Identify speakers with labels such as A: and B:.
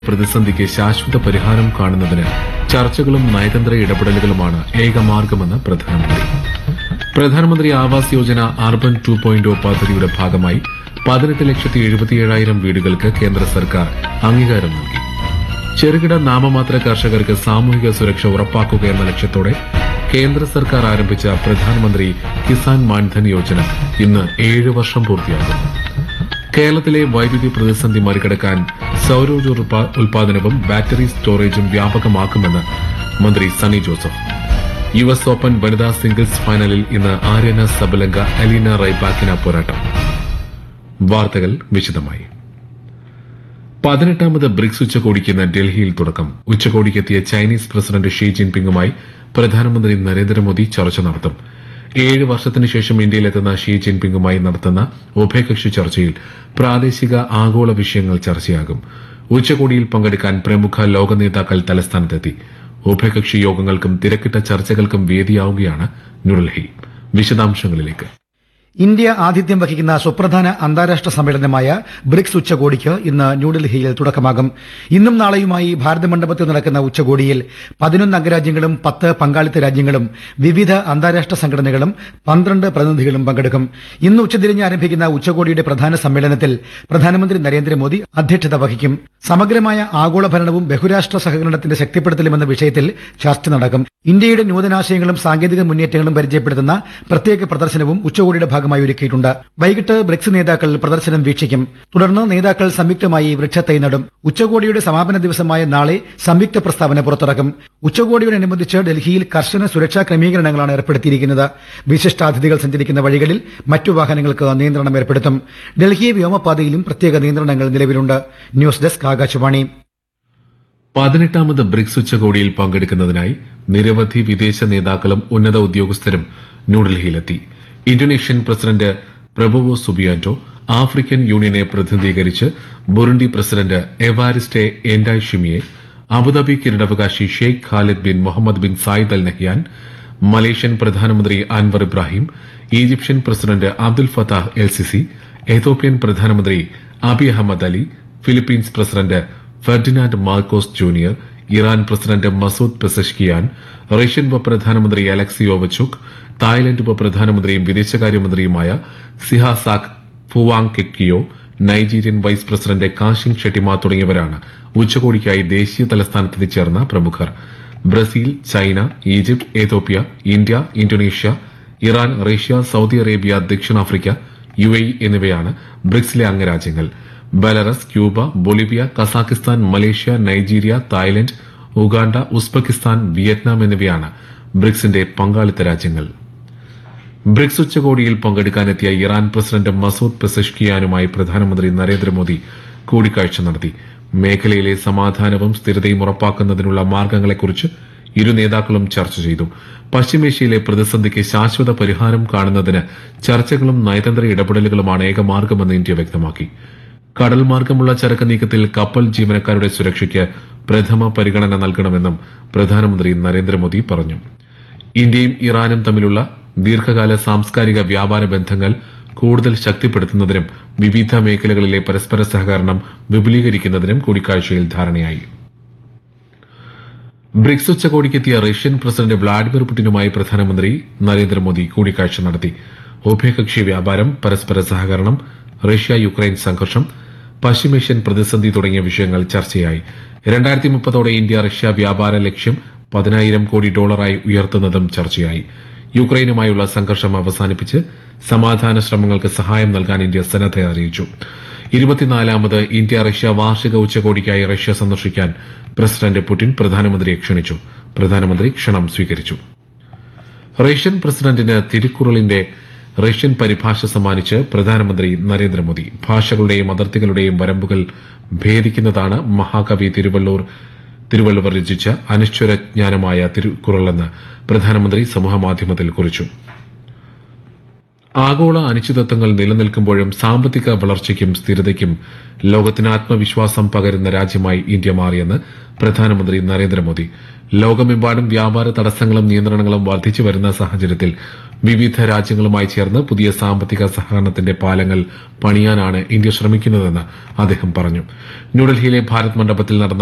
A: പ്രതിസന്ധിക്ക് ശാശ്വത പരിഹാരം കാണുന്നതിന് ചർച്ചകളും നയതന്ത്ര ഇടപെടലുകളുമാണ് ഏകമാർഗമെന്ന് പ്രധാനമന്ത്രി പ്രധാനമന്ത്രി Awas Yojana urban two point പദ്ധതിയുടെ ഭാഗമായി പതിനെട്ട് ലക്ഷത്തി എഴുപത്തിയേഴായിരം വീടുകൾക്ക് കേന്ദ്ര സർക്കാർ അംഗീകാരം നൽകി ചെറുകിട നാമമാത്ര കർഷകർക്ക് സാമൂഹിക സുരക്ഷ ഉറപ്പാക്കുക എന്ന ലക്ഷ്യത്തോടെ കേന്ദ്ര സർക്കാർ ആരംഭിച്ച പ്രധാനമന്ത്രി കിസാൻ മാൻധൻ യോജന ഇന്ന് ഏഴ് വർഷം പൂർത്തിയാകുന്നു കേരളത്തിലെ വൈദ്യുതി പ്രതിസന്ധി മറികടക്കാൻ സൌരോർജ്ജ ഉൽപാ- ഉൽപാദനവും ബാറ്ററി സ്റ്റോറേജും വ്യാപകമാക്കുമെന്ന് മന്ത്രി Sunny Joseph U S open വനിതാ സിംഗിൾസ് ഫൈനലിൽ ഇന്ന് ആര്യന സബലങ്ക അലീന റൈബാക്കിന പോരാട്ടം വാർത്തകൾ വിശദമായി പതിനെട്ടാമത് ബ്രിക്സ് ഉച്ചകോടിക്ക് ഇന്ന് ഡൽഹിയിൽ തുടക്കം ഉച്ചകോടിക്കെത്തിയ ചൈനീസ് പ്രസിഡന്റ് ഷീ ജിൻപിങ്ങുമായി പ്രധാനമന്ത്രി നരേന്ദ്രമോദി ചർച്ച നടത്തും ഏഴ് വർഷത്തിനു ശേഷം ഇന്ത്യയിലെത്തുന്ന ഷീ ജിൻപിങ്ങുമായി നടത്തുന്ന ഉഭയകക്ഷി ചർച്ചയിൽ പ്രാദേശിക ആഗോള വിഷയങ്ങൾ ചർച്ചയാകും ഉച്ചകോടിയിൽ പങ്കെടുക്കാൻ പ്രമുഖ ലോക നേതാക്കൾ തലസ്ഥാനത്തെത്തി ഉഭയകക്ഷി യോഗങ്ങൾക്കും തിരക്കിട്ട ചർച്ചകൾക്കും വേദിയാവുകയാണ് ന്യൂഡൽഹി വിശദാംശങ്ങളിലേക്ക്
B: ഇന്ത്യ ആതിഥ്യം വഹിക്കുന്ന സുപ്രധാന അന്താരാഷ്ട്ര സമ്മേളനമായ ബ്രിക്സ് ഉച്ചകോടിക്ക് ഇന്ന് ന്യൂഡൽഹിയിൽ തുടക്കമാകും ഇന്നും നാളെയുമായി ഭാരത മണ്ഡപത്തിൽ നടക്കുന്ന ഉച്ചകോടിയിൽ പതിനൊന്ന് അംഗരാജ്യങ്ങളും പത്ത് പങ്കാളിത്ത രാജ്യങ്ങളും വിവിധ അന്താരാഷ്ട്ര സംഘടനകളും പന്ത്രണ്ട് പ്രതിനിധികളും പങ്കെടുക്കും ഇന്ന് ഉച്ചതിരിഞ്ഞ് ആരംഭിക്കുന്ന ഉച്ചകോടിയുടെ പ്രധാന സമ്മേളനത്തിൽ പ്രധാനമന്ത്രി നരേന്ദ്രമോദി അധ്യക്ഷത വഹിക്കും സമഗ്രമായ ആഗോള ഭരണവും ബഹുരാഷ്ട്ര സഹകരണത്തിന്റെ ശക്തിപ്പെടുത്തലും എന്ന വിഷയത്തിൽ ചർച്ച നടക്കും ഇന്ത്യയുടെ നൂതനാശയങ്ങളും സാങ്കേതിക മുന്നേറ്റങ്ങളും പരിചയപ്പെടുത്തുന്ന പ്രത്യേക പ്രദർശനവും ഉച്ചകോടിയുടെ ഭാഗമായി ഒരുക്കിയിട്ടുണ്ട് വൈകിട്ട് ബ്രിക്സ് നേതാക്കൾ പ്രദർശനം വീക്ഷിക്കും തുടർന്ന് നേതാക്കൾ സംയുക്തമായി വൃക്ഷത്തൈ നടും ഉച്ചകോടിയുടെ സമാപന ദിവസമായ നാളെ സംയുക്ത പ്രസ്താവന പുറത്തിറക്കും ഉച്ചകോടിയോടനുബന്ധിച്ച് ഡൽഹിയിൽ കർശന സുരക്ഷാ ക്രമീകരണങ്ങളാണ് ഏർപ്പെടുത്തിയിരിക്കുന്നത് വിശിഷ്ടാതിഥികൾ സഞ്ചരിക്കുന്ന വഴികളിൽ മറ്റു വാഹനങ്ങൾക്ക് നിയന്ത്രണം ഏർപ്പെടുത്തും ഡൽഹി വ്യോമപാതയിലും പ്രത്യേക നിയന്ത്രണങ്ങൾ നിലവിലുണ്ട് ന്യൂസ് ഡെസ്ക് ആകാശവാണി
A: പതിനെട്ടാമത് ബ്രിക്സ് ഉച്ചകോടിയിൽ പങ്കെടുക്കുന്നതിനായി നിരവധി വിദേശ നേതാക്കളും ഉന്നത ഉദ്യോഗസ്ഥരും ന്യൂഡൽഹിയിലെത്തി Indonesian president Prabowo Subianto African യൂണിയനെ പ്രതിനിധീകരിച്ച് Burundi president Evariste Ndayishimiye Abu Dhabi കിരീടാവകാശി Sheikh Khalid bin Mohammed bin Zayed Al Nahyan Malaysian പ്രധാനമന്ത്രി Anwar Ibrahim Egyptian president Abdul Fattah El Sisi Ethiopian പ്രധാനമന്ത്രി Abiy Ahmed Ali Philippines president Ferdinand Marcos junior Iran president Masoud Pezeshkian Russian ഉപപ്രധാനമന്ത്രി Alexey Overchuk Thailand ഉപപ്രധാനമന്ത്രിയും വിദേശകാര്യമന്ത്രിയുമായ Sihasak Phuangketkeow Nigerian vice president Kashim Shettima തുടങ്ങിയവരാണ് ഉച്ചകോടിക്കായി ദേശീയ തലസ്ഥാനത്ത് എത്തിച്ചേർന്ന പ്രമുഖർ Brazil China Egypt Ethiopia India Indonesia Iran Russia Saudi Arabia ദക്ഷിണാഫ്രിക്ക യു എ എന്നിവയാണ് ബ്രിക്സിലെ അംഗരാജ്യങ്ങൾ Belarus Cuba Bolivia Kazakhstan Malaysia Nigeria Thailand Uganda Uzbekistan Vietnam എന്നിവയാണ് ബ്രിക്സിന്റെ പങ്കാളിത്ത രാജ്യങ്ങൾ ബ്രിക്സ് ഉച്ചകോടിയിൽ പങ്കെടുക്കാനെത്തിയ ഇറാൻ പ്രസിഡന്റ് മസൂദ് പെസഷ്കിയാനുമായി പ്രധാനമന്ത്രി നരേന്ദ്രമോദി കൂടിക്കാഴ്ച നടത്തി മേഖലയിലെ സമാധാനവും സ്ഥിരതയും ഉറപ്പാക്കുന്നതിനുള്ള മാർഗങ്ങളെക്കുറിച്ച് ഇരു നേതാക്കളും ചർച്ച ചെയ്തു പശ്ചിമേഷ്യയിലെ പ്രതിസന്ധിക്ക് ശാശ്വത പരിഹാരം കാണുന്നതിന് ചർച്ചകളും നയതന്ത്ര ഇടപെടലുകളുമാണ് ഏകമാർഗമെന്ന് ഇന്ത്യ വ്യക്തമാക്കി കടൽ മാർഗമുള്ള ചരക്ക് നീക്കത്തിൽ കപ്പൽ ജീവനക്കാരുടെ സുരക്ഷയ്ക്ക് പ്രഥമ പരിഗണന നൽകണമെന്നും പ്രധാനമന്ത്രി നരേന്ദ്രമോദി പറഞ്ഞു ഇന്ത്യയും ഇറാനും തമ്മിലുള്ള ദീർഘകാല സാംസ്കാരിക വ്യാപാര ബന്ധങ്ങൾ കൂടുതൽ ശക്തിപ്പെടുത്തുന്നതിനും വിവിധ മേഖലകളിലെ പരസ്പര സഹകരണം വിപുലീകരിക്കുന്നതിനും കൂടിക്കാഴ്ചയിൽ ധാരണയായി ബ്രിക്സ് ഉച്ചകോടിക്കെത്തിയ റഷ്യൻ പ്രസിഡന്റ് വ്ളാഡിമിർ പുടിനുമായി പ്രധാനമന്ത്രി നരേന്ദ്രമോദി കൂടിക്കാഴ്ച നടത്തി ഉഭയകക്ഷി വ്യാപാരം പരസ്പര സഹകരണം റഷ്യ യുക്രൈൻ സംഘർഷം പശ്ചിമേഷ്യൻ പ്രതിസന്ധി തുടങ്ങിയ വിഷയങ്ങൾ ചർച്ചയായി രണ്ടായിരത്തി മുപ്പതോടെ ഇന്ത്യ റഷ്യ വ്യാപാര ലക്ഷ്യം പതിനായിരം കോടി ഡോളറായി ഉയർത്തുന്നതും ചർച്ചയായി യുക്രൈനുമായുള്ള സംഘർഷം അവസാനിപ്പിച്ച് സമാധാന ശ്രമങ്ങൾക്ക് സഹായം നൽകാൻ ഇന്ത്യ സന്നദ്ധത അറിയിച്ചു ഇരുപത്തിനാലാമത് ഇന്ത്യ റഷ്യ വാർഷിക ഉച്ചകോടിക്കായി റഷ്യ സന്ദർശിക്കാൻ പ്രസിഡന്റ് പുടിൻ പ്രധാനമന്ത്രിയെ ക്ഷണിച്ചു പ്രധാനമന്ത്രി ക്ഷണം സ്വീകരിച്ചു റഷ്യൻ പ്രസിഡന്റിന് തിരുക്കുറളിന്റെ റഷ്യൻ പരിഭാഷ സമ്മാനിച്ച് പ്രധാനമന്ത്രി നരേന്ദ്രമോദി ഭാഷകളുടെയും അതിർത്തികളുടെയും വരമ്പുകൾ ഭേദിക്കുന്നതാണ് മഹാകവി തിരുവള്ളൂർ തിരുവള്ളുവർ രചിച്ച അനശ്വരജ്ഞാനമായ തിരുക്കുറളെന്ന് പ്രധാനമന്ത്രി സമൂഹമാധ്യമത്തിൽ കുറിച്ചു ആഗോള അനിശ്ചിതത്വങ്ങൾ നിലനിൽക്കുമ്പോഴും സാമ്പത്തിക വളർച്ചയ്ക്കും സ്ഥിരതയ്ക്കും ലോകത്തിന് ആത്മവിശ്വാസം പകരുന്ന രാജ്യമായി ഇന്ത്യ മാറിയെന്ന് പ്രധാനമന്ത്രി നരേന്ദ്രമോദി ലോകമെമ്പാടും വ്യാപാര തടസ്സങ്ങളും നിയന്ത്രണങ്ങളും വർദ്ധിച്ചു വരുന്ന സാഹചര്യത്തിൽ വിവിധ രാജ്യങ്ങളുമായി ചേർന്ന് പുതിയ സാമ്പത്തിക സഹകരണത്തിന്റെ പാലങ്ങൾ പണിയാനാണ് ഇന്ത്യ ശ്രമിക്കുന്നതെന്ന് അദ്ദേഹം പറഞ്ഞു ന്യൂഡൽഹിയിലെ ഭാരത് മണ്ഡപത്തിൽ നടന്ന